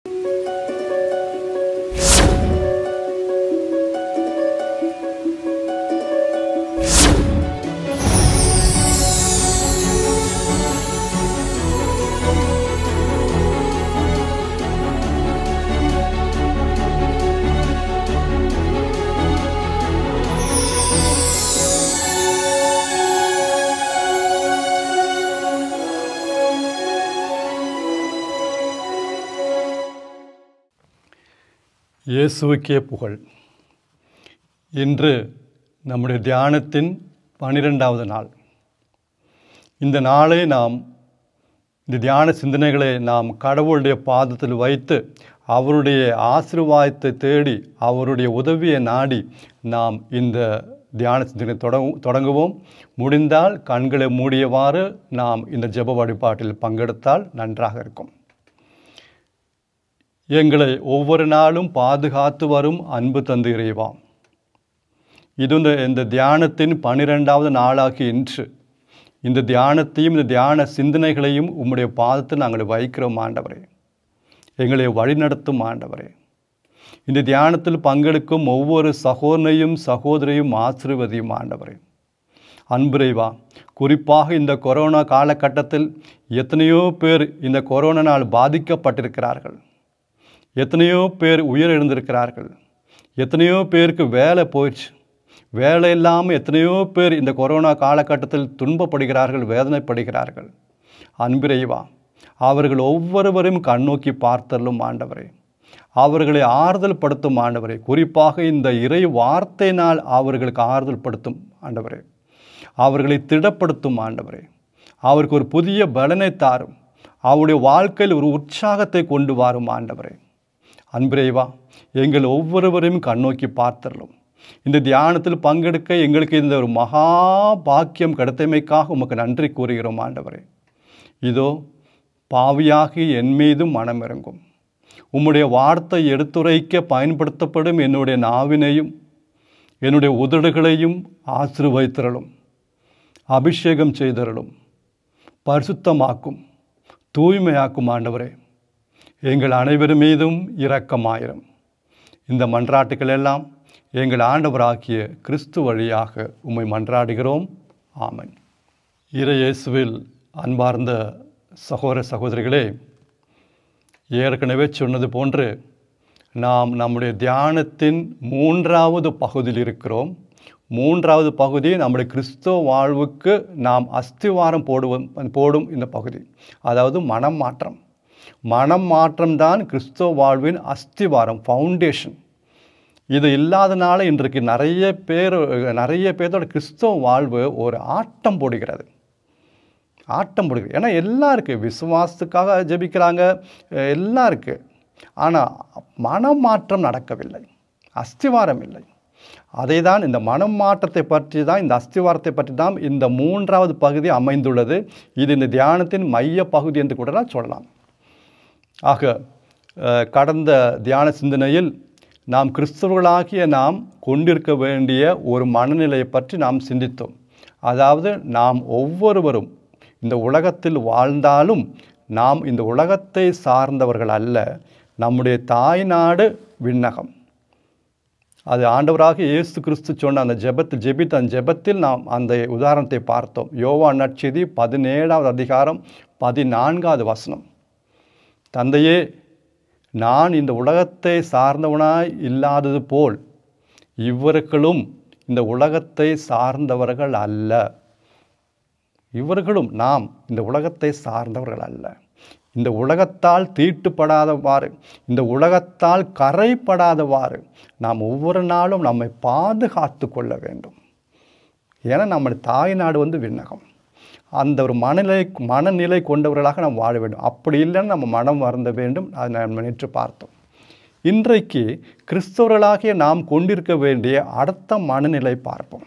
இயேசுவுக்கே புகழ் இன்று நம்முடைய தியானத்தின் பனிரெண்டாவது நாள் இந்த நாளை நாம் இந்த தியான சிந்தனைகளை நாம் கடவுளுடைய பாதத்தில் வைத்து அவருடைய ஆசீர்வாதத்தை தேடி அவருடைய உதவியை நாடி நாம் இந்த தியான சிந்தனை தொடங்கு தொடங்குவோம் முடிந்தால் கண்களை மூடியவாறு நாம் இந்த ஜெப வழிபாட்டில் பங்கெடுத்தால் நன்றாக இருக்கும் எங்களை ஒவ்வொரு நாளும் பாதுகாத்து வரும் அன்பு தந்து இறைவாம் இது இந்த இந்த தியானத்தின் பனிரெண்டாவது நாளாகி இன்று இந்த தியானத்தையும் இந்த தியான சிந்தனைகளையும் உம்முடைய பாதத்தில் நாங்கள் வைக்கிறோம் ஆண்டவரே எங்களை வழிநடத்தும் ஆண்டவரே இந்த தியானத்தில் பங்கெடுக்கும் ஒவ்வொரு சகோதரையும் சகோதரியும் ஆசிர்வதியும் ஆண்டவரே அன்புரைவா குறிப்பாக இந்த கொரோனா காலகட்டத்தில் எத்தனையோ பேர் இந்த கொரோனானால் பாதிக்கப்பட்டிருக்கிறார்கள் எத்தனையோ பேர் உயிரிழந்திருக்கிறார்கள் எத்தனையோ பேருக்கு வேலை போயிடுச்சு வேலை இல்லாமல் எத்தனையோ பேர் இந்த கொரோனா காலகட்டத்தில் துன்பப்படுகிறார்கள் வேதனைப்படுகிறார்கள் அன்பிரைவா அவர்கள் ஒவ்வொருவரையும் கண்ணோக்கி பார்த்தலும் ஆண்டவரே அவர்களை ஆறுதல் படுத்தும் ஆண்டவரே குறிப்பாக இந்த இறை வார்த்தையினால் அவர்களுக்கு ஆறுதல் படுத்தும் ஆண்டவரே அவர்களை திடப்படுத்தும் ஆண்டவரே அவருக்கு ஒரு புதிய பலனை தாரும் அவருடைய வாழ்க்கையில் ஒரு உற்சாகத்தை கொண்டு வரும் ஆண்டவரே அன்பிரேவா எங்கள் ஒவ்வொருவரையும் கண்ணோக்கி பார்த்தரலும் இந்த தியானத்தில் பங்கெடுக்க எங்களுக்கு இந்த ஒரு மகா பாக்கியம் கிடைத்தமைக்காக உமக்கு நன்றி கூறுகிறோம் ஆண்டவரே இதோ பாவியாகி என் மீதும் மனம் இறங்கும் உம்முடைய வார்த்தை எடுத்துரைக்க பயன்படுத்தப்படும் என்னுடைய நாவினையும் என்னுடைய உதடுகளையும் ஆசிர்வதித்தரலும் அபிஷேகம் செய்தரலும் பரிசுத்தமாக்கும் தூய்மையாக்கும் ஆண்டவரே எங்கள் அனைவர் மீதும் இரக்கமாயிரும் இந்த மன்றாட்டுகள் எல்லாம் எங்கள் ஆண்டவராகிய கிறிஸ்து வழியாக உம்மை மன்றாடுகிறோம் ஆமன் இறையேசுவில் அன்பார்ந்த சகோதர சகோதரிகளே ஏற்கனவே சொன்னது போன்று நாம் நம்முடைய தியானத்தின் மூன்றாவது பகுதியில் இருக்கிறோம் மூன்றாவது பகுதி நம்முடைய கிறிஸ்தவ வாழ்வுக்கு நாம் அஸ்திவாரம் போடுவோம் போடும் இந்த பகுதி அதாவது மனம் மாற்றம் மனம் மாற்றம்தான் கிறிஸ்தவ வாழ்வின் அஸ்திவாரம் ஃபவுண்டேஷன் இது இல்லாதனால இன்றைக்கு நிறைய பேர் நிறைய பேர்த்தோட கிறிஸ்தவ வாழ்வு ஒரு ஆட்டம் போடுகிறது ஆட்டம் போடுகிறது ஏன்னா எல்லாம் இருக்குது விசுவாசத்துக்காக ஜெபிக்கிறாங்க எல்லாம் இருக்குது ஆனால் மனம் மாற்றம் நடக்கவில்லை அஸ்திவாரம் இல்லை அதை தான் இந்த மனம் மாற்றத்தை பற்றி தான் இந்த அஸ்திவாரத்தை பற்றி தான் இந்த மூன்றாவது பகுதி அமைந்துள்ளது இது இந்த தியானத்தின் மைய பகுதி என்று கூட நான் சொல்லலாம் ஆக கடந்த தியான சிந்தனையில் நாம் கிறிஸ்தவர்களாகிய நாம் கொண்டிருக்க வேண்டிய ஒரு மனநிலையை பற்றி நாம் சிந்தித்தோம் அதாவது நாம் ஒவ்வொருவரும் இந்த உலகத்தில் வாழ்ந்தாலும் நாம் இந்த உலகத்தை சார்ந்தவர்கள் அல்ல நம்முடைய தாய்நாடு விண்ணகம் அது ஆண்டவராக இயேசு கிறிஸ்து சொன்ன அந்த ஜெபத்தில் ஜெபித்த அந்த ஜெபத்தில் நாம் அந்த உதாரணத்தை பார்த்தோம் யோவா நற்செய்தி பதினேழாவது அதிகாரம் பதினான்காவது வசனம் தந்தையே நான் இந்த உலகத்தை சார்ந்தவனாய் இல்லாதது போல் இவர்களும் இந்த உலகத்தை சார்ந்தவர்கள் அல்ல இவர்களும் நாம் இந்த உலகத்தை சார்ந்தவர்கள் அல்ல இந்த உலகத்தால் தீட்டுப்படாதவாறு இந்த உலகத்தால் கரைப்படாதவாறு நாம் ஒவ்வொரு நாளும் நம்மை பாதுகாத்து கொள்ள வேண்டும் ஏன்னா நம்முடைய தாய்நாடு வந்து விண்ணகம் அந்த ஒரு மனநிலை மனநிலை கொண்டவர்களாக நாம் வாழ வேண்டும் அப்படி இல்லைன்னு நம்ம மனம் வருந்த வேண்டும் அதை நம்ம நேற்று பார்த்தோம் இன்றைக்கு கிறிஸ்தவர்களாகிய நாம் கொண்டிருக்க வேண்டிய அடுத்த மனநிலை பார்ப்போம்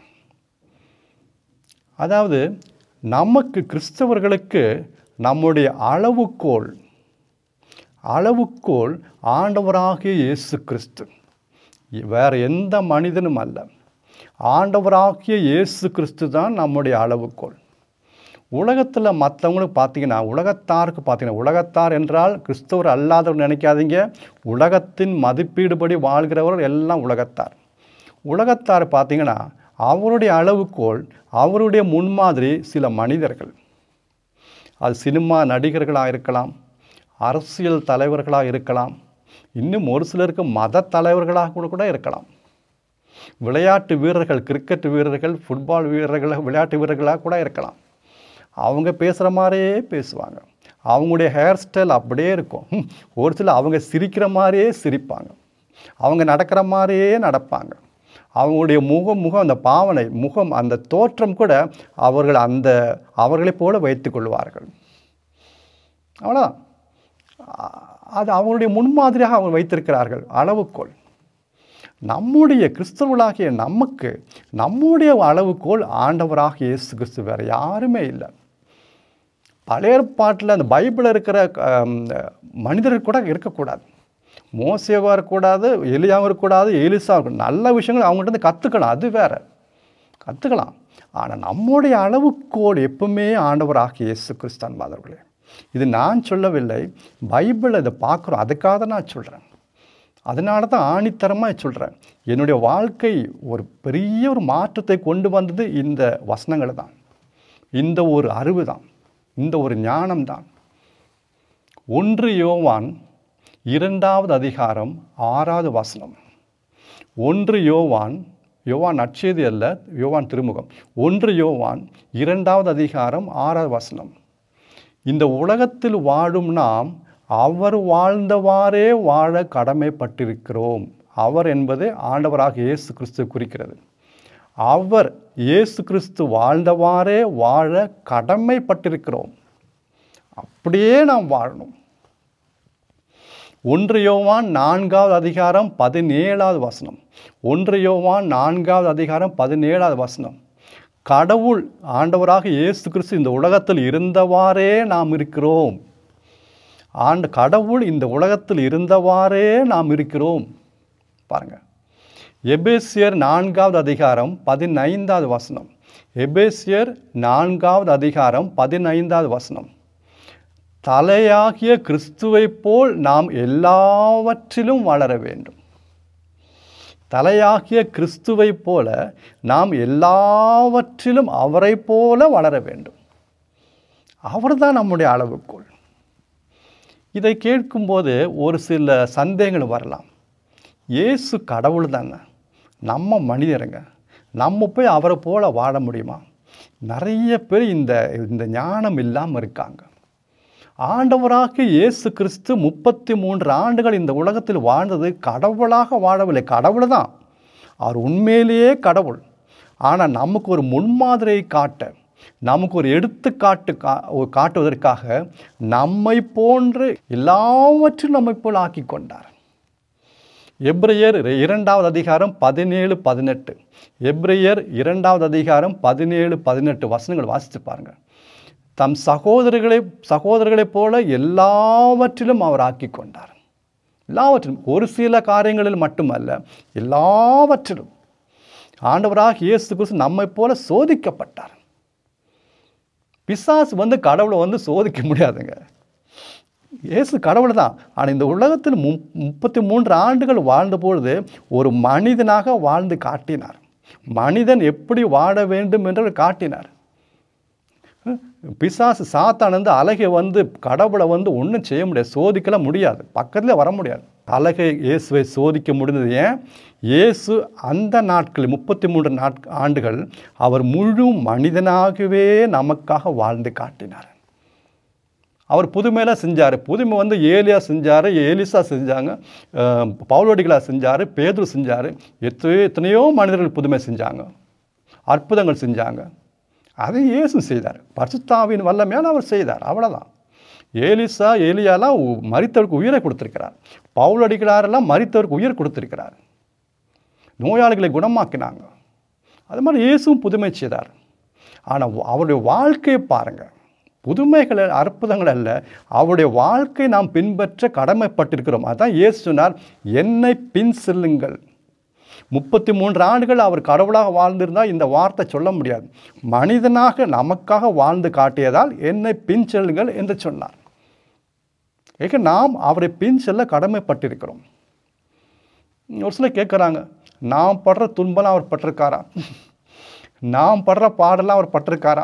அதாவது நமக்கு கிறிஸ்தவர்களுக்கு நம்முடைய அளவுகோல் அளவுகோல் ஆண்டவராகிய இயேசு கிறிஸ்து வேறு எந்த மனிதனும் அல்ல ஆண்டவராகிய இயேசு கிறிஸ்து தான் நம்முடைய அளவுகோல் உலகத்தில் மற்றவங்களுக்கு பார்த்தீங்கன்னா உலகத்தாருக்கு பார்த்தீங்கன்னா உலகத்தார் என்றால் கிறிஸ்தவர் அல்லாதவர் நினைக்காதீங்க உலகத்தின் மதிப்பீடுபடி வாழ்கிறவர் எல்லாம் உலகத்தார் உலகத்தார் பார்த்தீங்கன்னா அவருடைய அளவுகோல் அவருடைய முன்மாதிரி சில மனிதர்கள் அது சினிமா நடிகர்களாக இருக்கலாம் அரசியல் தலைவர்களாக இருக்கலாம் இன்னும் ஒரு சிலருக்கு மத தலைவர்களாக கூட கூட இருக்கலாம் விளையாட்டு வீரர்கள் கிரிக்கெட் வீரர்கள் ஃபுட்பால் வீரர்கள் விளையாட்டு வீரர்களாக கூட இருக்கலாம் அவங்க பேசுகிற மாதிரியே பேசுவாங்க அவங்களுடைய ஹேர் ஸ்டைல் அப்படியே இருக்கும் ஹம், ஒரு சில அவங்க சிரிக்கிற மாதிரியே சிரிப்பாங்க அவங்க நடக்கிற மாதிரியே நடப்பாங்க அவங்களுடைய முகம் முகம் அந்த பாவனை முகம் அந்த தோற்றம் கூட அவர்கள் அந்த அவர்களைப் போல வைத்துக் கொள்வார்கள் அவ்வளோதான் அ- அது அவங்களுடைய முன்மாதிரியாக அவங்க வைத்திருக்கிறார்கள் அளவுகோல் நம்முடைய கிறிஸ்தவர்களாகிய நமக்கு நம்முடைய அளவுகோல் ஆண்டவராக இயேசு கிறிஸ்து வேறு யாருமே இல்லை பழைய ஏற்பாட்டில் அந்த பைபிளில் இருக்கிற ஆம், மனிதர்கள் கூட இருக்கக்கூடாது மோசேவாக இருக்கக்கூடாது எலியாவும் இருக்கக்கூடாது எலிசா இருக்கக்கூடாது நல்ல விஷயங்கள் அவங்கள்ட்ட இருந்து கற்றுக்கலாம் அது வேற கற்றுக்கலாம் ஆனால் நம்முடைய அளவுக்கோல் எப்பவுமே ஆண்டவராக இயேசு கிறிஸ்தான் மாதவர்களே இது நான் சொல்லவில்லை பைபிளில் இதை பார்க்குறோம் அதுக்காக தான் நான் சொல்கிறேன் அதனால தான் ஆணித்தரமாக சொல்கிறேன் என்னுடைய வாழ்க்கை ஒரு பெரிய ஒரு மாற்றத்தை கொண்டு வந்தது இந்த வசனங்கள் தான் இந்த ஒரு அறிவு தான் இந்த ஒரு ஞானம் தான் ஒன்று யோவான் இரண்டாவது அதிகாரம் ஆறாவது வசனம் ஒன்று யோவான் யோவான் நற்செய்தி அல்ல யோவான் திருமுகம் ஒன்று யோவான் இரண்டாவது அதிகாரம் ஆறாவது வசனம் இந்த உலகத்தில் வாழும் நாம் அவர் வாழ்ந்தவாறே வாழ கடமைப்பட்டிருக்கிறோம் அவர் என்பது ஆண்டவராக இயேசு கிறிஸ்து குறிக்கிறது அவர் இயேசு கிறிஸ்து வாழ்ந்தவாறே வாழ கடமைப்பட்டிருக்கிறோம் அப்படியே நாம் வாழணும் ஒன்று யோவான் நான்காவது அதிகாரம் பதினேழாவது வசனம் ஒன்று யோவான் நான்காவது அதிகாரம் பதினேழாவது வசனம் கடவுள் ஆண்டவராக இயேசு கிறிஸ்து இந்த உலகத்தில் இருந்தவாறே நாம் இருக்கிறோம் ஆண்டு கடவுள் இந்த உலகத்தில் இருந்தவாறே நாம் இருக்கிறோம் பாருங்க எபேசியர் நான்காவது அதிகாரம் பதினைந்தாவது வசனம் எபேசியர் நான்காவது அதிகாரம் பதினைந்தாவது வசனம் தலையாகிய கிறிஸ்துவைப் போல் நாம் எல்லாவற்றிலும் வளர வேண்டும் தலையாகிய கிறிஸ்துவைப் போல நாம் எல்லாவற்றிலும் அவரைப் போல வளர வேண்டும் அவர்தான் நம்முடைய அளவுகோல் இதை கேட்கும்போது ஒரு சில சந்தேகங்கள் வரலாம் இயேசு கடவுள் தானே நம்ம மனிதருங்க நம்ம போய் அவரை போல வாழ முடியுமா நிறைய பேர் இந்த இந்த ஞானம் இல்லாமல் இருக்காங்க ஆண்டவராக இயேசு கிறிஸ்து முப்பத்தி மூன்று ஆண்டுகள் இந்த உலகத்தில் வாழ்ந்தது கடவுளாக வாழவில்லை கடவுள் தான் அவர் உண்மையிலேயே கடவுள் ஆனால் நமக்கு ஒரு முன்மாதிரியை காட்ட நமக்கு ஒரு எடுத்துக்காட்டு கா ஒரு காட்டுவதற்காக நம்மை போன்று எல்லாவற்றிலும் நம்மை போல் ஆக்கி கொண்டார் எப்ரையர் இரண்டாவது அதிகாரம் பதினேழு பதினெட்டு எப்ரையர் இரண்டாவது அதிகாரம் பதினேழு பதினெட்டு வசனங்கள் வாசித்து பாருங்க தம் சகோதரர்களை சகோதரர்களைப் போல எல்லாவற்றிலும் அவர் ஆக்கி கொண்டார் எல்லாவற்றிலும் ஒரு சில காரியங்களில் மட்டுமல்ல எல்லாவற்றிலும் ஆண்டவராக இயேசு கிறிஸ்து நம்மை போல சோதிக்கப்பட்டார் பிசாசு வந்து கடவுளை வந்து சோதிக்க முடியாதுங்க இயேசு கடவுள் தான் ஆனால் இந்த உலகத்தில் மு முப்பத்தி மூன்று ஆண்டுகள் வாழ்ந்த பொழுது ஒரு மனிதனாக வாழ்ந்து காட்டினார் மனிதன் எப்படி வாழ வேண்டும் என்று அவர் காட்டினார் பிசாசு சாத்தான் வந்து அழகை வந்து கடவுளை வந்து ஒன்றும் செய்ய முடியாது சோதிக்கலாம் முடியாது பக்கத்தில் வர முடியாது அழகை இயேசுவை சோதிக்க முடிந்தது ஏன் இயேசு அந்த நாட்களில் முப்பத்தி மூன்று நாட் ஆண்டுகள் அவர் முழு மனிதனாகவே நமக்காக வாழ்ந்து காட்டினார் அவர் புதுமையெல்லாம் செஞ்சார் புதுமை வந்து ஏலியா செஞ்சார் ஏலிசா செஞ்சாங்க அஹ், பவுலோடிகளா செஞ்சார் பேதுரு செஞ்சார் எத்தனையோ எத்தனையோ மனிதர்கள் புதுமை செஞ்சாங்க அற்புதங்கள் செஞ்சாங்க அதை இயேசு செய்தார் பரிசுத்தாவின் வல்லமையால் அவர் செய்தார் அவ்வளோதான் ஏலிசா ஏலியாலாம் உ- மரித்தவருக்கு உயிரை கொடுத்திருக்கிறார் பவுலடிகளாரெல்லாம் மரித்தவருக்கு உயிர் கொடுத்திருக்கிறார் நோயாளிகளை குணமாக்கினாங்க அது மாதிரி இயேசுவும் புதுமை செய்தார் ஆனால் அவருடைய வாழ்க்கையை பாருங்கள் புதுமைகள் அற்புதங்கள் அல்ல அவருடைய வாழ்க்கை நாம் பின்பற்ற கடமைப்பட்டிருக்கிறோம் அதான் இயேசு சொன்னார் என்னை பின் செல்லுங்கள் முப்பத்தி மூன்று ஆண்டுகள் அவர் கடவுளாக வாழ்ந்திருந்தால் இந்த வார்த்தை சொல்ல முடியாது மனிதனாக நமக்காக வாழ்ந்து காட்டியதால் என்னை பின் செல்லுங்கள் என்று சொன்னார் ஏக நாம் அவரை பின் செல்ல கடமைப்பட்டிருக்கிறோம் ஒரு சிலர் கேட்குறாங்க நாம் படுற துன்பம்லாம் அவர் பட்டிருக்காரா நாம் படுற பாடெல்லாம் அவர் பட்டிருக்காரா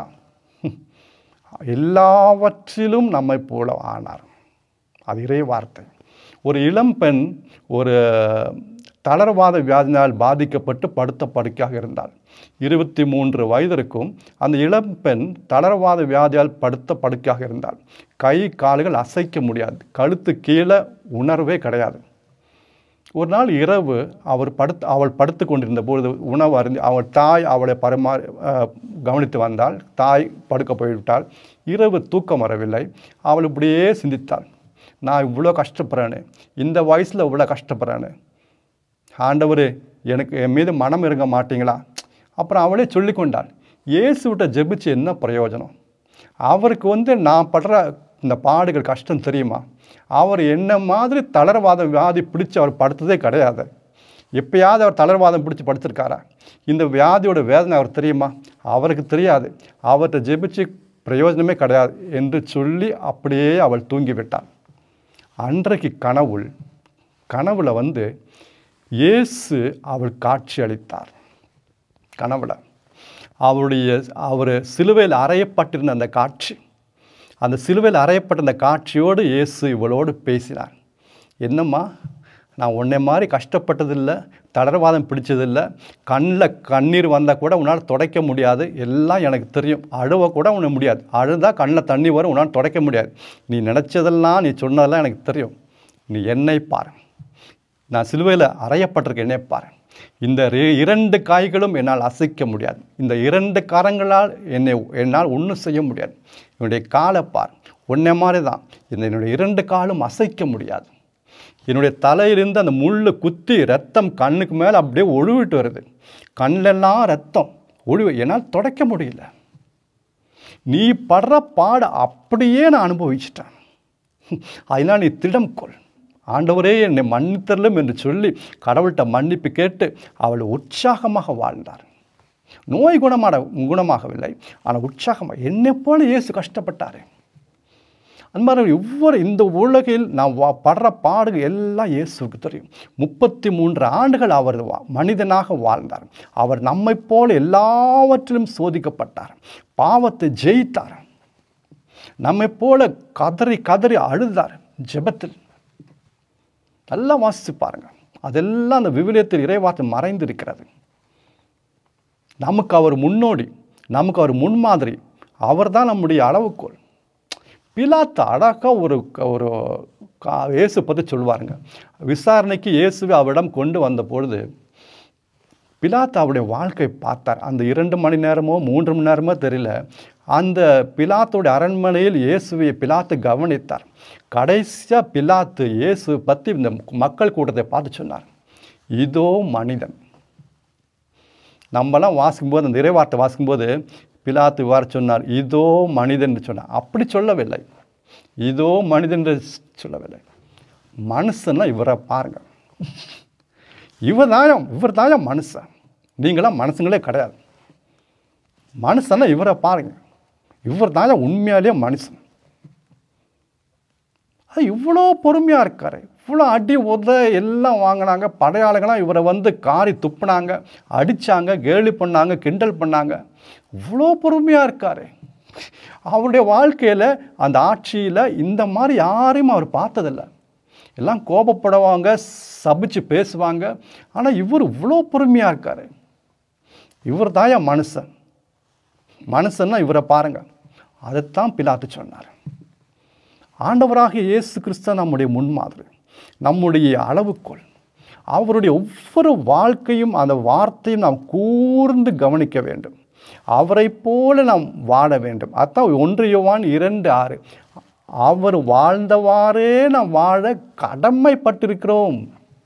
எல்லாவற்றிலும் நம்மை போல ஆனார் அது இறை வார்த்தை ஒரு இளம் பெண் ஒரு தளர்வாத வியாதினால் பாதிக்கப்பட்டு படுத்த படுக்கையாக இருந்தாள் இருபத்தி மூன்று வயதிற்கும் அந்த இளம் பெண் தளர்வாத வியாதியால் படுத்த படுக்கையாக இருந்தாள் கை கால்கள் அசைக்க முடியாது கழுத்து கீழே உணர்வே கிடையாது ஒரு நாள் இரவு அவர் படுத்து அவள் படுத்து கொண்டிருந்த பொழுது உணவு அருந்தி அவள் தாய் அவளை பரிமா அஹ், கவனித்து வந்தாள் தாய் படுக்க போய்விட்டாள் இரவு தூக்கம் வரவில்லை அவள் இப்படியே சிந்தித்தாள் நான் இவ்வளோ கஷ்டப்படுறேன்னு இந்த வயசில் இவ்வளோ கஷ்டப்படுறேன்னு ஆண்டவரே எனக்கு என் மீது மனம் இறங்க மாட்டீங்களா அப்புறம் அவளே சொல்லிக்கொண்டாள் இயேசுவிட்ட ஜெபிச்சு என்ன பிரயோஜனம் அவருக்கு வந்து நான் படுற இந்த பாடுகள் கஷ்டம் தெரியுமா அவர் என்ன மாதிரி தளர்வாத வியாதி பிடிச்சு அவர் படுத்ததே கிடையாது எப்பயாவது அவர் தளர்வாதம் பிடிச்சி படுத்திருக்காரா இந்த வியாதியோட வேதனை அவர் தெரியுமா அவருக்கு தெரியாது அவர்கிட்ட ஜெபிச்சு பிரயோஜனமே கிடையாது என்று சொல்லி அப்படியே அவள் தூங்கிவிட்டாள் அன்றைக்கு கனவுள் கனவுல வந்து இயேசு அவள் காட்சி அளித்தார் கனவுல அவருடைய அவர் சிலுவையில் அறையப்பட்டிருந்த அந்த காட்சி அந்த சிலுவையில் அறையப்பட்ட அந்த காட்சியோடு இயேசு இவளோடு பேசினார் என்னம்மா நான் உன்னை மாதிரி கஷ்டப்பட்டதில்லை தளர்வாதம் பிடிச்சதில்லை கண்ணில் கண்ணீர் வந்தால் கூட உன்னால் துடைக்க முடியாது எல்லாம் எனக்கு தெரியும் அழுவ கூட உன்னை முடியாது அழுதா கண்ணில் தண்ணி வரும் உன்னால் துடைக்க முடியாது நீ நினச்சதெல்லாம் நீ சொன்னதெல்லாம் எனக்கு தெரியும் நீ என்னை பாரு நான் சிலுவையில் அறையப்பட்டிருக்க என்னை பாரு இந்த ரெ- இரண்டு காய்களும் என்னால் அசைக்க முடியாது இந்த இரண்டு கரங்களால் என்னை என்னால் ஒன்றும் செய்ய முடியாது என்னுடைய காலை பார் உன்னை மாதிரி தான் இந்த என்னுடைய இரண்டு காலும் அசைக்க முடியாது என்னுடைய தலையிலிருந்து அந்த முள்ளு குத்தி ரத்தம் கண்ணுக்கு மேலே அப்படியே ஒழுவிட்டு வருது கண்ணெல்லாம் ரத்தம் ஒழுவு என்னால் துடைக்க முடியல நீ படுற பாட அப்படியே நான் அனுபவிச்சிட்டேன் அதனால் நீ திடம் கொள் ஆண்டவரே என்னை மன்னித்தரலும் என்று சொல்லி கடவுள்கிட்ட மன்னிப்பு கேட்டு அவள் உற்சாகமாக வாழ்ந்தார் நோய் குணமான குணமாகவில்லை ஆனால் உற்சாகமாக என்னை போல இயேசு கஷ்டப்பட்டார் அந்த மாதிரி ஒவ்வொரு இந்த உலகில் நான் வா படுற பாடுகள் எல்லாம் இயேசுவுக்கு தெரியும் முப்பத்தி மூன்று ஆண்டுகள் அவர் வா- மனிதனாக வாழ்ந்தார் அவர் நம்மைப் போல எல்லாவற்றிலும் சோதிக்கப்பட்டார் பாவத்தை ஜெயித்தார் நம்மைப் போல கதறி கதறி அழுதார் ஜெபத்தில் நல்லா வாசித்து பாருங்க அதெல்லாம் அந்த விவிலியத்தில் இறைவார்த்தை மறைந்திருக்கிறது நமக்கு அவர் முன்னோடி நமக்கு அவர் முன்மாதிரி அவர் தான் நம்முடைய அளவுகோல் பிலாத்து அழகா ஒரு ஒரு கா- இயேசு பற்றி சொல்லுவாருங்க விசாரணைக்கு இயேசுவை அவரிடம் கொண்டு வந்த பொழுது பிலாத்து அவருடைய வாழ்க்கை பார்த்தார் அந்த இரண்டு மணி நேரமோ மூன்று மணி நேரமோ தெரியல அந்த பிலாத்தோட அரண்மனையில் இயேசுவை பிலாத்து கவனித்தார் கடைசியாக பிலாத்து இயேசு பற்றி இந்த மக்கள் கூட்டத்தை பார்த்து சொன்னார் இதோ மனிதன் நம்மலாம் வாசிக்கும்போது அந்த இறைவார்த்தை வாசிக்கும்போது பிலாத்து இவ்வாறு சொன்னார் இதோ மனிதன் என்று சொன்னார் அப்படி சொல்லவில்லை இதோ மனிதன் என்று சொல்லவில்லை மனுஷன்னா இவரை பாருங்க இவர் தாயம் இவர் தாயம் மனுஷன் நீங்களாம் மனுஷங்களே கிடையாது மனுஷன்னா இவரை பாருங்க இவர் தாயம் உண்மையாலேயே மனுஷன் அது இவ்வளோ பொறுமையாக இருக்காரு இவ்வளோ அடி உத எல்லாம் வாங்கினாங்க படையாளங்களாம் இவரை வந்து காரி துப்புனாங்க அடித்தாங்க கேலி பண்ணாங்க கிண்டல் பண்ணாங்க இவ்வளோ பொறுமையாக இருக்காரு அவருடைய வாழ்க்கையில் அந்த ஆட்சியில் இந்த மாதிரி யாரையும் அவர் பார்த்ததில்ல எல்லாம் கோபப்படுவாங்க சபிச்சு பேசுவாங்க ஆனால் இவர் இவ்வளோ பொறுமையாக இருக்காரு இவர் தாயா மனுஷன் மனுஷன்னா இவரை பாருங்க அதைத்தான் பிலாத்து சொன்னார் ஆண்டவராகிய இயேசு கிறிஸ்து நம்முடைய முன்மாதிரி நம்முடைய அளவுகோல் அவருடைய ஒவ்வொரு வாழ்க்கையும் அந்த வார்த்தையும் நாம் கூர்ந்து கவனிக்க வேண்டும் அவரை போல நாம் வாழ வேண்டும் அதான் ஒன்று யோவான் இரண்டு ஆறு அவர் வாழ்ந்தவாறே நாம் வாழ கடமைப்பட்டிருக்கிறோம்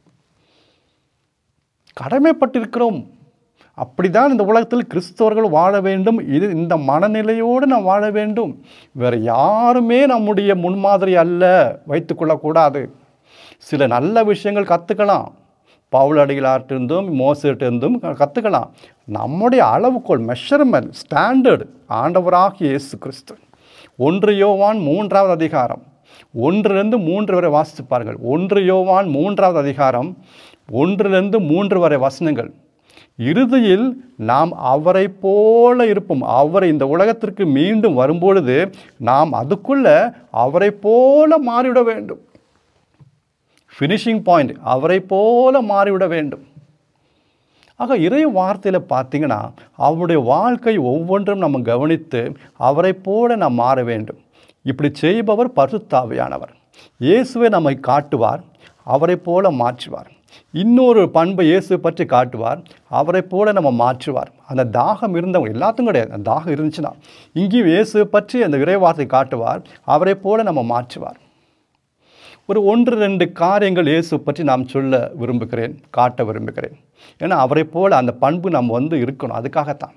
கடமைப்பட்டிருக்கிறோம் அப்படிதான் இந்த உலகத்தில் கிறிஸ்தவர்கள் வாழ வேண்டும் இது இந்த மனநிலையோடு நாம் வாழ வேண்டும் வேறு யாருமே நம்முடைய முன்மாதிரி அல்ல வைத்துக்கொள்ளக்கூடாது சில நல்ல விஷயங்கள் கற்றுக்கலாம் பவுலடிகளார்ட்டிருந்தும் மோசிட்டிருந்தும் கற்றுக்கலாம் நம்முடைய அளவுகோல் மெஷர்மெண்ட் ஸ்டாண்டர்டு ஆண்டவராகிய இயேசு கிறிஸ்து ஒன்று யோவான் மூன்றாவது அதிகாரம் ஒன்றிலிருந்து மூன்று வரை வாசித்து பாருங்கள் ஒன்று யோவான் மூன்றாவது அதிகாரம் ஒன்றிலிருந்து மூன்று வரை வசனங்கள் இறுதியில் நாம் அவரை போல இருப்போம் அவர் இந்த உலகத்திற்கு மீண்டும் வரும்பொழுது நாம் அதுக்குள்ள அவரை போல மாறிவிட வேண்டும் ஃபினிஷிங் பாயிண்ட் அவரை போல மாறிவிட வேண்டும் ஆக இறை வார்த்தையில் பார்த்தீங்கன்னா அவருடைய வாழ்க்கை ஒவ்வொன்றும் நம்ம கவனித்து அவரை போல நாம் மாற வேண்டும் இப்படி செய்பவர் பரிசுத்தாவியானவர் இயேசுவை நம்மை காட்டுவார் அவரை போல மாற்றுவார் இன்னொரு பண்பை இயேசு பற்றி காட்டுவார் அவரை போல நம்ம மாற்றுவார் அந்த தாகம் இருந்தவங்க எல்லாத்துக்கும் கிடையாது அந்த தாகம் இருந்துச்சுன்னா இங்கேயும் இயேசுவை பற்றி அந்த இறைவார்த்தை காட்டுவார் அவரை போல நம்ம மாற்றுவார் ஒரு ஒன்று ரெண்டு காரியங்கள் இயேசு பற்றி நாம் சொல்ல விரும்புகிறேன் காட்ட விரும்புகிறேன் ஏன்னா அவரை போல அந்த பண்பு நம்ம வந்து இருக்கணும் அதுக்காகத்தான்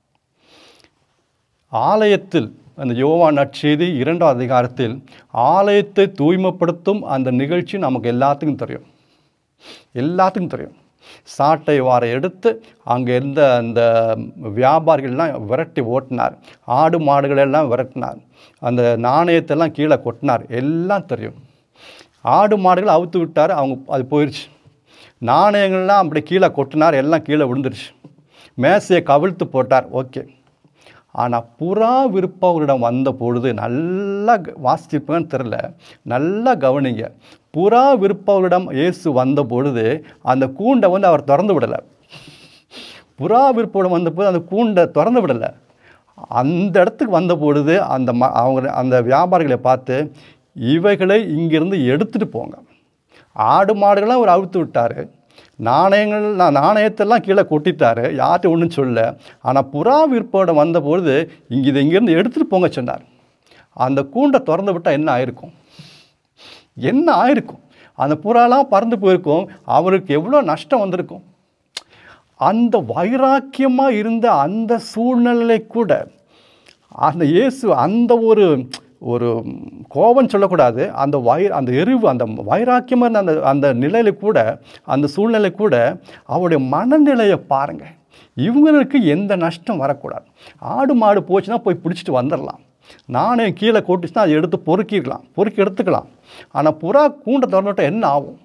ஆலயத்தில் அந்த யோவான் நற்செய்தி இரண்டாம் அதிகாரத்தில் ஆலயத்தை தூய்மைப்படுத்தும் அந்த நிகழ்ச்சி நமக்கு எல்லாத்துக்கும் தெரியும் எல்லாத்துக்கும் தெரியும் சாட்டை வாரை எடுத்து அங்கே இருந்த அந்த வியாபாரிகள்லாம் விரட்டி ஓட்டினார் ஆடு மாடுகளெல்லாம் விரட்டினார் அந்த நாணயத்தெல்லாம் கீழே கொட்டினார் எல்லாம் தெரியும் ஆடு மாடுகளை அவுத்து விட்டார் அவங்க அது போயிடுச்சு நாணயங்கள்லாம் அப்படி கீழே கொட்டினார் எல்லாம் கீழே விழுந்துருச்சு மேசையை கவிழ்த்து போட்டார் ஓகே ஆனால் புறா விருப்பவரிடம் வந்த பொழுது நல்லா க- வாசிச்சிருப்பாங்கன்னு தெரில நல்லா கவனிங்க புறா விருப்பவரிடம் இயேசு வந்த பொழுது அந்த கூண்டை வந்து அவர் திறந்து விடலை புறா விருப்பம் வந்தபோது அந்த கூண்டை திறந்து விடலை அந்த இடத்துக்கு வந்த பொழுது அந்த ம அவங்க அந்த வியாபாரிகளை பார்த்து இவைகளை இங்கிருந்து எடுத்துகிட்டு போங்க ஆடு மாடுகள்லாம் அவர் அவுத்து விட்டார் நாணயங்கள் நான் நாணயத்தெல்லாம் கீழே கொட்டிட்டாரு யார்கிட்ட ஒன்றும் சொல்ல ஆனால் புறா விற்போட வந்தபொழுது இங்கே இதை இங்கேருந்து எடுத்துகிட்டு போங்க சொன்னார் அந்த கூண்டை திறந்து விட்டால் என்ன ஆயிருக்கும் என்ன ஆயிருக்கும் அந்த புறாலாம் பறந்து போயிருக்கும் அவருக்கு எவ்வளோ நஷ்டம் வந்திருக்கும் அந்த வைராக்கியமாக இருந்த அந்த சூழ்நிலை கூட அந்த இயேசு அந்த ஒரு ஒரு கோபம் சொல்லக்கூடாது அந்த வை அந்த எரிவு அந்த வைராக்கியமாக இருந்த அந்த அந்த நிலையில கூட அந்த சூழ்நிலை கூட அவருடைய மனநிலையை பாருங்கள் இவங்களுக்கு எந்த நஷ்டம் வரக்கூடாது ஆடு மாடு போச்சுன்னா போய் பிடிச்சிட்டு வந்துடலாம் நானே கீழே கொட்டுச்சுன்னா அதை எடுத்து பொறுக்கிடலாம் பொறுக்கி எடுத்துக்கலாம் ஆனால் புறா கூண்டை திறந்துவிட்டால் என்ன ஆகும்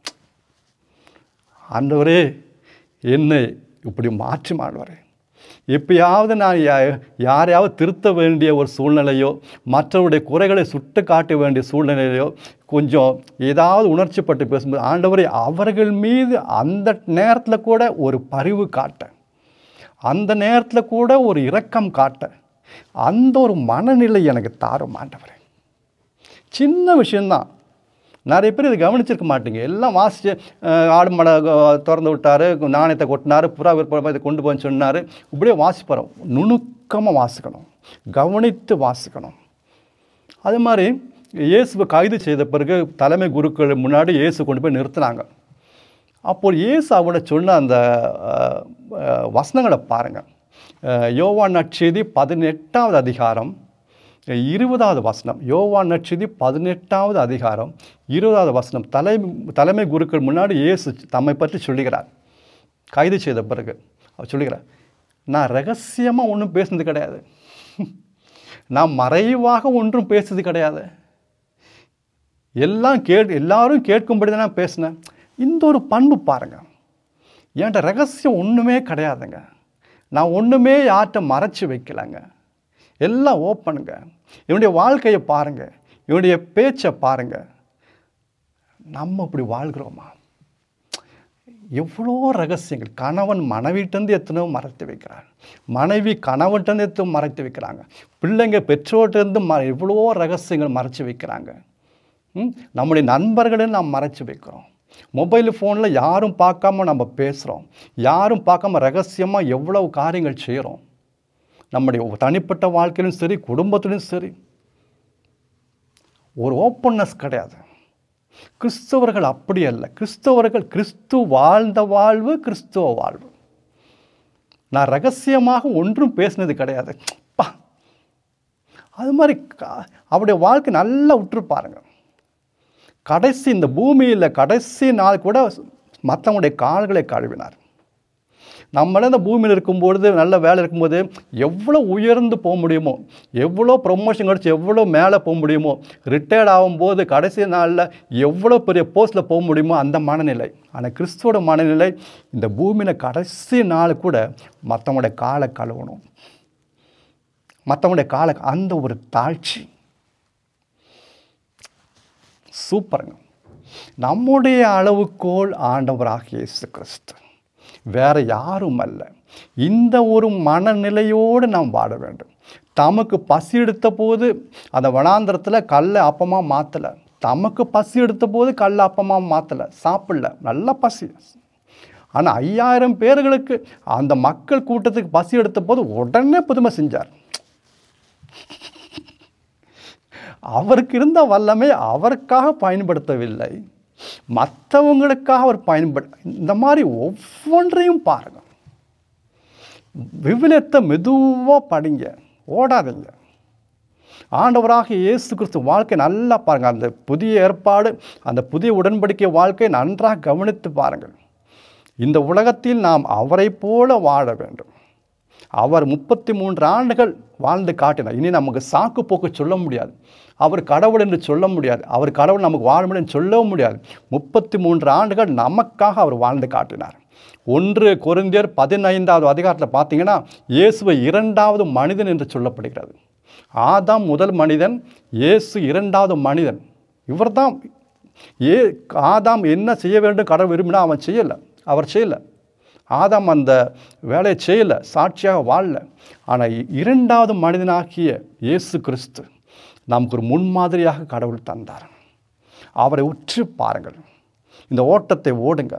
ஆண்டவரே என்னை இப்படி மாற்றி மாடுவாரே எப்பயாவது நான் யா- யாரையாவது திருத்த வேண்டிய ஒரு சூழ்நிலையோ மற்றவருடைய குறைகளை சுட்டு காட்ட வேண்டிய சூழ்நிலையோ கொஞ்சம் ஏதாவது உணர்ச்சிப்பட்டு பேசும்போது ஆண்டவரே அவர்கள் மீது அந்த நேரத்தில் கூட ஒரு பரிவு காட்ட அந்த நேரத்தில் கூட ஒரு இரக்கம் காட்ட அந்த ஒரு மனநிலை எனக்கு தாரும் ஆண்டவரே சின்ன விஷயந்தான் நிறைய பேர் இதை கவனிச்சிருக்க மாட்டீங்க எல்லாம் வாசிச்சு அஹ், ஆடு மாடை அஹ், திறந்து விட்டாரு நாணயத்தை கொட்டினாரு புறா விற்பனை இதை கொண்டு போன்னு சொன்னார் இப்படியே வாசிப்போம் நுணுக்கமாக வாசிக்கணும் கவனித்து வாசிக்கணும் அது மாதிரி இயேசுவை கைது செய்த பிறகு தலைமை குருக்கள் முன்னாடி இயேசு கொண்டு போய் நிறுத்தினாங்க அப்போ இயேசு அவட சொன்ன அந்த அஹ், அஹ், வசனங்களை பாருங்கள் யோவான் நற்செய்தி பதினெட்டாவது அதிகாரம் இருபதாவது வசனம் யோவான் நற்செய்தி பதினெட்டாவது அதிகாரம் இருபதாவது வசனம் தலை தலைமை குருக்கள் முன்னாடி இயேசு தம்மை பற்றி சொல்லுகிறார் கைது செய்த பிறகு அவர் சொல்லுகிறார் நான் ரகசியமாக ஒன்றும் பேசுனது கிடையாது நான் மறைவாக ஒன்றும் பேசுறது கிடையாது எல்லாம் கே எல்லாரும் கேட்கும்படி தான் நான் பேசினேன் இந்த ஒரு பண்பு பாருங்க என்கிட்ட ரகசியம் ஒன்றுமே கிடையாதுங்க நான் ஒன்றுமே யார்கிட்ட மறைச்சு வைக்கலைங்க எல்லாம் ஓப்பனுங்க இவனுடைய வாழ்க்கையை பாருங்க இவனுடைய பேச்சை பாருங்க நம்ம இப்படி வாழ்கிறோமா எவ்வளோ ரகசியங்கள் கணவன் மனைவிட்டேருந்து எத்தனையோ மறைத்து வைக்கிறார் மனைவி கணவன்கிட்டேருந்து எத்தனை மறைத்து வைக்கிறாங்க பிள்ளைங்க பெற்றோர்கிட்டேருந்து ம எவ்வளோ ரகசியங்கள் மறைச்சு வைக்கிறாங்க ம்? நம்முடைய நண்பர்களை நாம் மறைச்சு வைக்கிறோம் மொபைல் ஃபோனில் யாரும் பார்க்காம நம்ம பேசுகிறோம் யாரும் பார்க்காம ரகசியமாக எவ்வளவு காரியங்கள் செய்கிறோம் நம்முடைய தனிப்பட்ட வாழ்க்கையிலும் சரி குடும்பத்திலும் சரி ஒரு ஓப்பன்னஸ் கிடையாது கிறிஸ்தவர்கள் அப்படி அல்ல கிறிஸ்தவர்கள் கிறிஸ்து வாழ்ந்த வாழ்வு கிறிஸ்துவ வாழ்வு நான் ரகசியமாக ஒன்றும் பேசினது கிடையாது பா அது மாதிரி க- அவருடைய வாழ்க்கை நல்லா உற்று பாருங்க கடைசி இந்த பூமியில் கடைசி நாள் கூட மற்றவங்களுடைய கால்களை கழுவினார் நம்மளே இந்த பூமியில் இருக்கும்பொழுது நல்ல வேலை இருக்கும்போது எவ்வளோ உயர்ந்து போக முடியுமோ எவ்வளோ ப்ரொமோஷன் கிடச்சி எவ்வளோ மேலே போக முடியுமோ ரிட்டையர்ட் ஆகும்போது கடைசி நாளில் எவ்வளோ பெரிய போஸ்ட்டில் போக முடியுமோ அந்த மனநிலை ஆனால் கிறிஸ்துவோட மனநிலை இந்த பூமியில் கடைசி நாள் கூட மற்றவங்களுடைய காலை கழுவணும் மற்றவங்களுடைய காலை அந்த ஒரு தாழ்ச்சி சூப்பருங்க நம்முடைய அளவுகோல் ஆண்டவராகிய இயேசு கிறிஸ்து வேற யாரும் அல்ல இந்த ஒரு மனநிலையோடு நாம் வாழ வேண்டும் தமக்கு பசி எடுத்த போது அந்த வனாந்திரத்தில் கல்லை அப்பமாக மாற்றலை தமக்கு பசி எடுத்த போது கல்லை அப்பமாக மாற்றலை சாப்பிடல நல்ல பசி ஆனால் ஐயாயிரம் பேர்களுக்கு அந்த மக்கள் கூட்டத்துக்கு பசி எடுத்த போது உடனே புதுமை செஞ்சார் அவருக்கு இருந்த வல்லமை அவருக்காக பயன்படுத்தவில்லை மற்றவங்களுக்காக அவர் பயன்படு இந்த மாதிரி ஒவ்வொன்றையும் பாருங்க விவிலியத்தை மெதுவாக படிங்க ஓடாதீங்க ஆண்டவராக இயேசு கிறிஸ்து வாழ்க்கை நல்லா பாருங்கள் அந்த புதிய ஏற்பாடு அந்த புதிய உடன்படிக்கை வாழ்க்கையை நன்றாக கவனித்து பாருங்கள் இந்த உலகத்தில் நாம் அவரை போல வாழ வேண்டும் அவர் முப்பத்தி மூன்று ஆண்டுகள் வாழ்ந்து காட்டினார் இனி நமக்கு சாக்கு போக்கு சொல்ல முடியாது அவர் கடவுள் என்று சொல்ல முடியாது அவர் கடவுள் நமக்கு வாழ முடியும் சொல்லவும் முடியாது முப்பத்தி மூன்று ஆண்டுகள் நமக்காக அவர் வாழ்ந்து காட்டினார் ஒன்று கொரிந்தியர் பதினைந்தாவது அதிகாரத்தில் பார்த்தீங்கன்னா இயேசுவை இரண்டாவது மனிதன் என்று சொல்லப்படுகிறது ஆதாம் முதல் மனிதன் இயேசு இரண்டாவது மனிதன் இவர்தான் ஏ ஆதாம் என்ன செய்ய வேண்டும் கடவுள் விரும்பினா அவன் செய்யலை அவர் செய்யலை ஆதாம் அந்த வேலையை செய்யலை சாட்சியாக வாழல ஆனால் இரண்டாவது மனிதனாகிய இயேசு கிறிஸ்து நமக்கு ஒரு முன்மாதிரியாக கடவுள் தந்தார் அவரை உற்று பாருங்கள் இந்த ஓட்டத்தை ஓடுங்க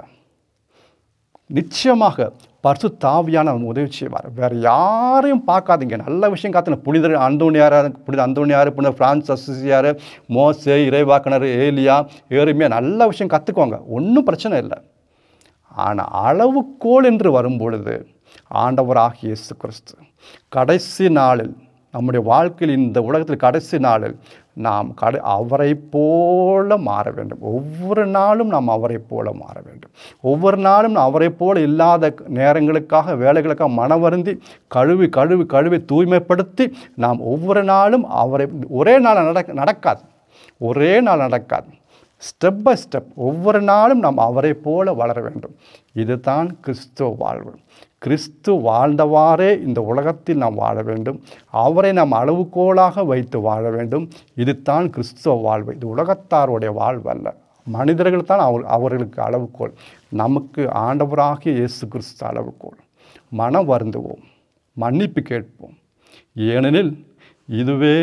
நிச்சயமாக பரிசு தாவியான உதவி செய்வார் வேறு யாரையும் பார்க்காதீங்க நல்ல விஷயம் காத்துன புனிதர் அந்தோனியார் புனித அந்தோனியார் புனித பிரான்ஸ் அசிசியார் மோசே இறைவாக்கனர் ஏலியா ஏறுமையா நல்ல விஷயம் கற்றுக்கோங்க ஒன்றும் பிரச்சனை இல்லை ஆனால் அளவுகோல் என்று வரும்பொழுது ஆண்டவராகிய இயேசு கிறிஸ்து கடைசி நாளில் நம்முடைய வாழ்க்கையில் இந்த உலகத்தில் கடைசி நாளில் நாம் கடை அவரை போல மாற வேண்டும் ஒவ்வொரு நாளும் நாம் அவரை போல மாற வேண்டும் ஒவ்வொரு நாளும் அவரை போல இல்லாத நேரங்களுக்காக வேலைகளுக்காக மனவருந்தி கழுவி கழுவி கழுவி தூய்மைப்படுத்தி நாம் ஒவ்வொரு நாளும் அவரை ஒரே நாள் நடக்க நடக்காது ஒரே நாள் நடக்காது ஸ்டெப் பை ஸ்டெப் ஒவ்வொரு நாளும் நாம் அவரை போல வளர வேண்டும் இதுதான் கிறிஸ்துவ வாழ்வு கிறிஸ்து வாழ்ந்தவாறே இந்த உலகத்தில் நாம் வாழ வேண்டும் அவரை நாம் அளவுகோலாக வைத்து வாழ வேண்டும் இதுதான் கிறிஸ்துவ வாழ்வு இது உலகத்தாருடைய வாழ்வு அல்ல மனிதர்கள் தான் அவர் அவர்களுக்கு அளவுகோல் நமக்கு ஆண்டவராகிய இயேசு கிறிஸ்து அளவுகோல் மனம் வருந்துவோம் மன்னிப்பு கேட்போம் ஏனெனில் இதுவே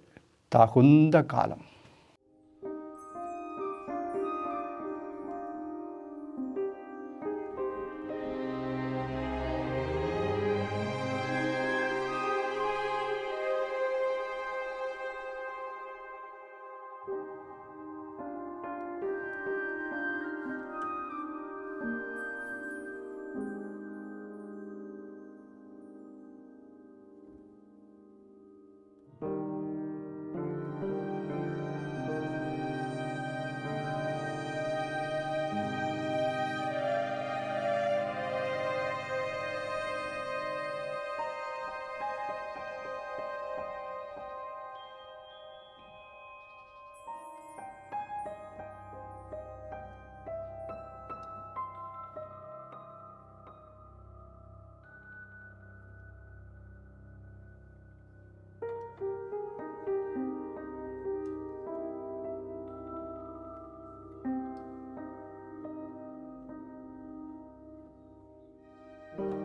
தகுந்த காலம் thank you